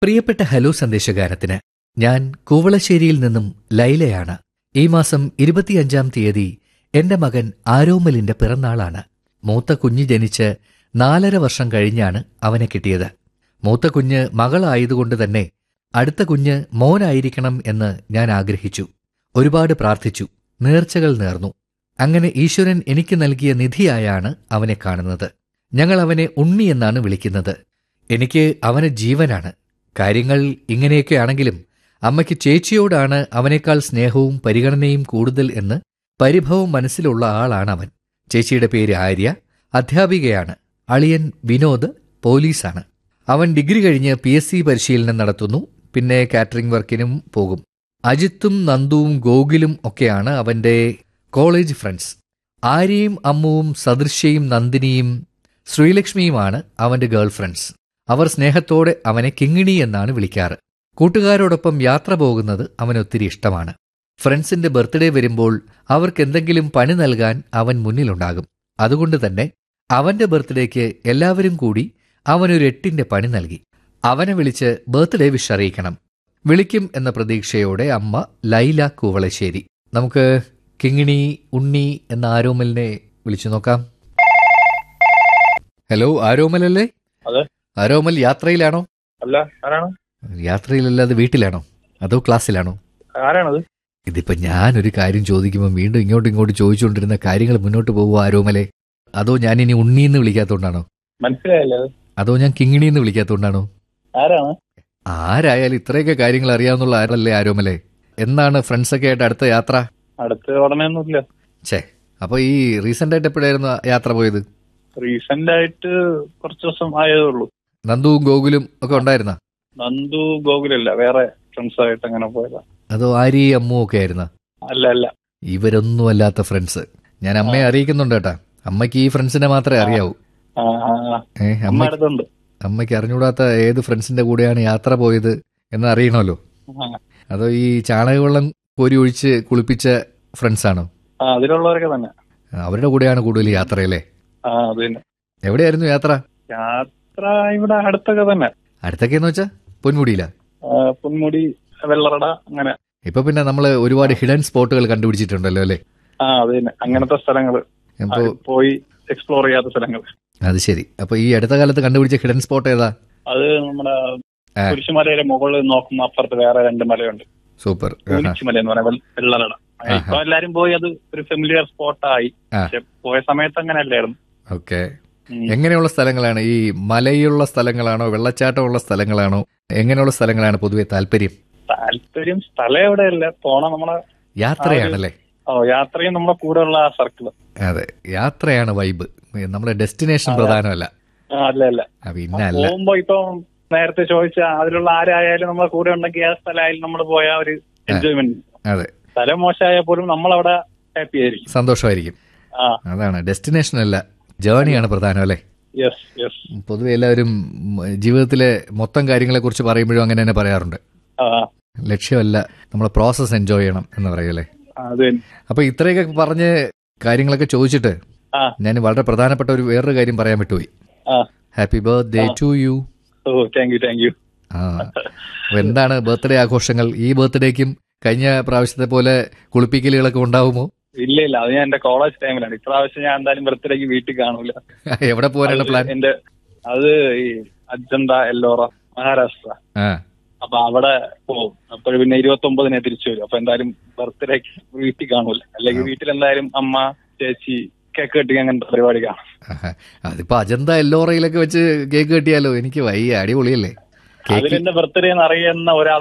പ്രിയപ്പെട്ട ഹലോ സന്ദേശകാരത്തിന് ഞാൻ കൂവളശ്ശേരിയിൽ നിന്നും ലൈലയാണ് ഈ മാസം ഇരുപത്തിയഞ്ചാം തീയതി എന്റെ മകൻ ആരോമലിന്റെ പിറന്നാളാണ് മൂത്ത കുഞ്ഞ് ജനിച്ച് നാലര വർഷം കഴിഞ്ഞാണ് അവനെ കിട്ടിയത് മൂത്ത കുഞ്ഞ് മകളായതുകൊണ്ട് തന്നെ അടുത്ത കുഞ്ഞ് മോനായിരിക്കണം എന്ന് ഞാൻ ആഗ്രഹിച്ചു ഒരുപാട് പ്രാർത്ഥിച്ചു നേർച്ചകൾ നേർന്നു അങ്ങനെ ഈശ്വരൻ എനിക്ക് നൽകിയ നിധിയായാണ് അവനെ കാണുന്നത് ഞങ്ങൾ അവനെ ഉണ്ണി എന്നാണ് വിളിക്കുന്നത് എനിക്ക് അവന് ജീവനാണ് കാര്യങ്ങൾ ഇങ്ങനെയൊക്കെയാണെങ്കിലും അമ്മയ്ക്ക് ചേച്ചിയോടാണ് അവനേക്കാൾ സ്നേഹവും പരിഗണനയും കൂടുതൽ എന്ന് പരിഭവം മനസ്സിലുള്ള ആളാണ് അവൻ ചേച്ചിയുടെ പേര് ആര്യ അധ്യാപികയാണ് അളിയൻ വിനോദ് പോലീസാണ് അവൻ ഡിഗ്രി കഴിഞ്ഞ് പി എസ് സി പരിശീലനം നടത്തുന്നു പിന്നെ കാറ്ററിംഗ് വർക്കിനും പോകും അജിത്തും നന്ദുവും ഗോകുലും ഒക്കെയാണ് അവന്റെ കോളേജ് ഫ്രണ്ട്സ് ആര്യയും അമ്മുവും സദൃശ്യയും നന്ദിനിയും ശ്രീലക്ഷ്മിയുമാണ് അവന്റെ ഗേൾ ഫ്രണ്ട്സ് അവർ സ്നേഹത്തോടെ അവനെ കിങ്ങിണി എന്നാണ് വിളിക്കാറ് കൂട്ടുകാരോടൊപ്പം യാത്ര പോകുന്നത് അവനൊത്തിരി ഇഷ്ടമാണ് ഫ്രണ്ട്സിന്റെ ബർത്ത്ഡേ വരുമ്പോൾ അവർക്ക് എന്തെങ്കിലും പണി നൽകാൻ അവൻ മുന്നിലുണ്ടാകും അതുകൊണ്ട് തന്നെ അവന്റെ ബർത്ത്ഡേക്ക് എല്ലാവരും കൂടി അവനൊരു എട്ടിന്റെ പണി നൽകി അവനെ വിളിച്ച് ബർത്ത്ഡേ വിഷ് അറിയിക്കണം വിളിക്കും എന്ന പ്രതീക്ഷയോടെ അമ്മ ലൈല കൂവളശ്ശേരി നമുക്ക് കിങ്ങിണി ഉണ്ണി എന്ന ആരോമലിനെ വിളിച്ചു നോക്കാം ഹലോ ആരോമലല്ലേ അതെ. ആരോമൽ യാത്രയിലാണോ അല്ല ആരാണ് യാത്രയിലല്ലാതെ വീട്ടിലാണോ അതോ ക്ലാസ്സിലാണോ ആരാണത് ഇതിപ്പോ ഞാനൊരു കാര്യം ചോദിക്കുമ്പോൾ വീണ്ടും ഇങ്ങോട്ടും ഇങ്ങോട്ട് ചോദിച്ചുകൊണ്ടിരുന്ന കാര്യങ്ങൾ മുന്നോട്ട് പോകുമോ ആരോമലെ അതോ ഞാൻ ഇനി ഉണ്ണിന്ന് വിളിക്കാത്തോണ്ടാണോ മനസ്സിലായല്ലേ അത് അതോ ഞാൻ കിങ്ങിണിന്ന് വിളിക്കാത്തോണ്ടാണോ ആരാണ് ആരായാലും ഇത്രയൊക്കെ കാര്യങ്ങൾ അറിയാവുന്നുള്ള ആരല്ലേ ആരോമലെ എന്നാണ് ഫ്രണ്ട്സൊക്കെ ആയിട്ട് അടുത്ത യാത്ര അടുത്ത ഉടനെ ഒന്നുമില്ല ഛേ അപ്പൊ ഈ റീസെന്റ് ആയിട്ട് എപ്പോഴായിരുന്നു യാത്ര പോയത് റീസെന്റ് ആയിട്ട് കുറച്ച് ദിവസം ആയതേ ഉള്ളൂ നന്ദുവും ഗോകുലും ഒക്കെ ഉണ്ടായിരുന്ന നന്ദു ഗോകുലല്ല വേറെ ഫ്രണ്ട്സ് ആയിട്ട് അങ്ങനെ പോയതാ അതോ ആരി അമ്മുവും ഒക്കെ ആയിരുന്ന അല്ല അല്ല ഇവരൊന്നും അല്ലാത്ത ഫ്രണ്ട്സ് ഞാൻ അമ്മയെ അറിയിക്കുന്നുണ്ട് കേട്ടാ അമ്മയ്ക്ക് ഈ ഫ്രണ്ട്സിനെ മാത്രമേ അറിയാവൂ ആ, ആ, ആ. ഏ അമ്മ അമ്മ അടുത്തുണ്ട് അമ്മയ്ക്ക് അറിഞ്ഞൂടാത്ത ഏത് ഫ്രണ്ട്സിന്റെ കൂടെയാണ് യാത്ര പോയത് എന്ന് അറിയണമല്ലോ ആ. അതോ ഈ ചാണകവെള്ളം കോരി ഒഴിച്ച് കുളിപ്പിച്ച ഫ്രണ്ട്സ് ആണോ ആ അതിലുള്ളവരൊക്കെ തന്നെ അവരുടെ കൂടെയാണ് കൂടുതൽ യാത്രയല്ലേ ആ അത് തന്നെ എവിടെയായിരുന്നു യാത്ര യാത്ര ഇവിടെ അടുത്തൊക്കെ തന്നെ അടുത്തൊക്കെ എന്ന് വെച്ചാ പൊന്മുടിയില ആ, പൊന്മുടി വെള്ളറട അങ്ങനെ ഇപ്പൊ പിന്നെ നമ്മൾ ഒരുപാട് ഹിഡൻ സ്പോട്ടുകൾ കണ്ടുപിടിച്ചിട്ടുണ്ടല്ലോ അല്ലേ ആ അത് തന്നെ അങ്ങനത്തെ സ്ഥലങ്ങള് അപ്പോ ആ, പോയി എക്സ്പ്ലോർ ചെയ്യാത്ത സ്ഥലങ്ങൾ അത് ശരി അപ്പൊ ഈ അടുത്ത കാലത്ത് കണ്ടുപിടിച്ച ഹിഡൻ സ്പോട്ട് ഏതാ അത് നമ്മുടെ ആ. കുരിശുമലയുടെ മുകളിൽ നോക്കുമ്പോ അപ്പുറത്ത് വേറെ രണ്ട് മലയുണ്ട് സൂപ്പർ കൂലിച്ചുമല എന്ന് പറയുന്നത് വെള്ളറട ആഹാ. ഇപ്പൊ എല്ലാരും പോയി അത് ഒരു ഫെമിലിയർ സ്പോട്ടായി ആ. പക്ഷെ പോയ സമയത്ത് അങ്ങനെ അല്ലായിരുന്നു ഓക്കെ ഉം. എങ്ങനെയുള്ള സ്ഥലങ്ങളാണ് ഈ മലയുള്ള സ്ഥലങ്ങളാണോ വെള്ളച്ചാട്ടമുള്ള സ്ഥലങ്ങളാണോ എങ്ങനെയുള്ള സ്ഥലങ്ങളാണ് പൊതുവെ താല്പര്യം താല്പര്യം സ്ഥലം എവിടെയല്ല പോണം നമ്മളെ യാത്രയാണല്ലേ ഓ യാത്രയും നമ്മുടെ കൂടെ ഉള്ള ആ സർക്കിള് അതെ യാത്രയാണ് വൈബ് നമ്മുടെ ഡെസ്റ്റിനേഷൻ പ്രധാനമല്ല അല്ല അല്ല ആ, പിന്നെ അല്ല പോകുമ്പോ ഇപ്പൊ നേരത്തെ ചോദിച്ച അതിലുള്ള ആരായാലും നമ്മളെ കൂടെ ഉണ്ടെങ്കിൽ ആ സ്ഥലമായാലും നമ്മൾ പോയ ഒരു എൻജോയ്മെന്റ് അതെ സ്ഥലം മോശമായാൽ പോലും നമ്മളവിടെ ഹാപ്പി ആയിരിക്കും സന്തോഷമായിരിക്കും ആ അതാണ് ഡെസ്റ്റിനേഷൻ അല്ല ജേണിയാണ് പ്രധാനം അല്ലേ യെസ് യെസ് പൊതുവെ എല്ലാവരും ഉം, ജീവിതത്തിലെ മൊത്തം കാര്യങ്ങളെ കുറിച്ച് പറയുമ്പോഴും അങ്ങനെ തന്നെ പറയാറുണ്ട് ആ ലക്ഷ്യമല്ല നമ്മളെ പ്രോസസ്സ് എൻജോയ് ചെയ്യണം എന്ന് പറയല്ലേ അത് തന്നെ അപ്പൊ ഇത്രയൊക്കെ പറഞ്ഞ് കാര്യങ്ങളൊക്കെ ചോദിച്ചിട്ട് ആ ഞാൻ വളരെ പ്രധാനപ്പെട്ട ഒരു വേറൊരു കാര്യം പറയാൻ വിട്ടുപോയി ആ happy birthday to you oh thank you thank you ആ അപ്പൊ എന്താണ് ബർത്ത്ഡേ ആഘോഷങ്ങൾ ഈ ബർത്ത്ഡേക്കും കഴിഞ്ഞ പ്രാവശ്യത്തെ പോലെ കുളിപ്പിക്കലുകളൊക്കെ ഉണ്ടാവുമോ ഇല്ല ഇല്ല അത് ഞാൻ എന്റെ കോളേജ് ടൈമിലാണ് ഇപ്രാവശ്യം ഞാൻ എന്തായാലും ബർത്ത്ഡേക്ക് വീട്ടിൽ കാണൂല എവിടെ പോകാനാണ് അത് പ്ലാൻ എന്റെ അത് ഈ അജന്ത എല്ലോറ മഹാരാഷ്ട്ര ആ അപ്പൊ അവിടെ പോകും അപ്പോൾ പിന്നെ ഇരുപത്തി ഒമ്പതിനെ തിരിച്ചു വരും അപ്പൊ എന്തായാലും ബർത്ത്ഡേക്ക് വീട്ടിൽ കാണൂല അല്ലെങ്കിൽ വീട്ടിൽ എന്തായാലും അമ്മ ചേച്ചി കേക്ക് കെട്ടി അങ്ങനത്തെ പരിപാടി കാണും ആഹാ. അതിപ്പോ അജന്ത എല്ലോറയിലൊക്കെ വെച്ച് കേക്ക് കെട്ടിയാലോ എനിക്ക് വയ്യ അടിപൊളിയല്ലേ കേക്ക് അതിലെന്റെ ബർത്ത്ഡേ എന്ന് അറിയുന്ന ഒരാൾ